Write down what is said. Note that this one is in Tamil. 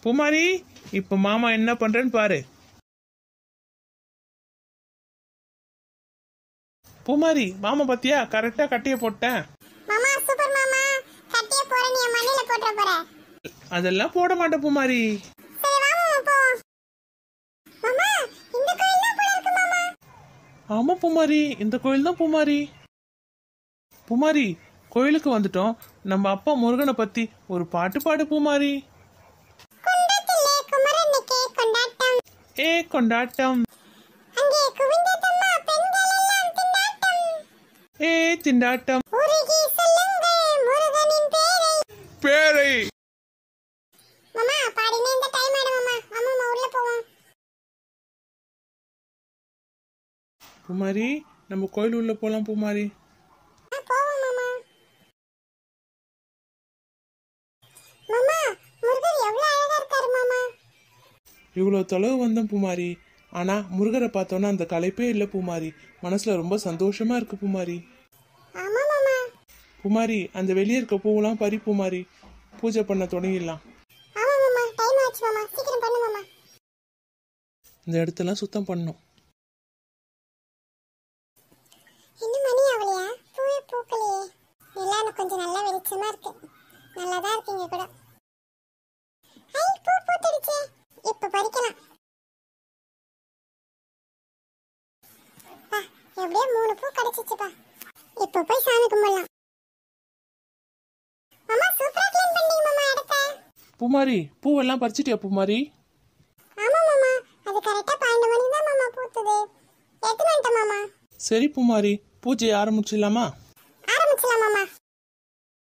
பூமாரி இப்ப மாமா என்ன பண்றேன்னு பாரு பூமாரி மாமா பாத்தியா கரெக்டா கட்டிய போட்டேன் மாமா சூப்பர் மாமா கட்டிய போற நீ என் மண்ணில போட்டுற போற அதெல்லாம் போட மாட்டேன் பூமாரி சரி வா மாமா போ மாமா இந்த கோயில் தான் போல இருக்கு மாமா ஆமா பூமாரி இந்த கோயில் தான் பூமாரி பூமாரி கோயிலுக்கு வந்துட்டோம் நம்ம அப்பா முருகனை பத்தி ஒரு பாட்டு பாடு பூமாரி குண்டத்திலே குமரனுக்கே கொண்டாட்டம் ஏ கொண்டாட்டம் அங்கே குவிந்ததம்மா பெண்கள் எல்லாம் திண்டாட்டம் ஏ திண்டாட்டம் உருகி சொல்லுங்கள் முருகனின் பேரை பேரை மாமா பாடினே இந்த டைம் ஆயிடும் மாமா அம்மா அம்மா உள்ள போவோம் பூமாரி நம்ம கோயில் உள்ள போலாம் பூமாரி ஆ, போவோம் மாமா மாமா முருகர் எவ்வளவு அழகா இருக்காரு மாமா இவ்வளோ தொலைவு வந்தோம் பூமாரி ஆனா முருகரை பார்த்தோன்னா அந்த களைப்பே இல்லை பூமாரி மனசுல ரொம்ப சந்தோஷமா இருக்கு பூமாரி ஆமா மாமா பூமாரி அந்த வெளியே இருக்க பூவெல்லாம் பறி பூமாரி பூஜை பண்ண தொடங்கிடலாம் ஆமா மாமா டைம் ஆச்சு மாமா சீக்கிரம் பண்ணு மாமா இந்த இடத்தெல்லாம் சுத்தம் பண்ணணும் இன்னும் மணி ஆகலையா பூவே பூக்கலையே நிலான்னு கொஞ்சம் நல்லா வெளிச்சமா இருக்கு நல்லா தான் இருக்கீங்க கூட ஐ பூ பூத்துடுச்சே இப்ப பறிக்கலாம் பா எப்படியோ மூணு பூ கிடைச்சிச்சுப்பா இப்ப போய் சாமி கும்பிடலாம் மாமா சூப்பரா க்ளீன் பண்ணீங்க மாமா இடத்த பூமாரி பூவெல்லாம் பறிச்சிட்டியா பூமாரி ஆமா மாமா அது கரெக்டா பன்னெண்டு மணிக்கு தான் மாமா பூத்துது எத்தனை மாமா சரி பூமாரி பூஜையை ஆரம்பிச்சிடலாமா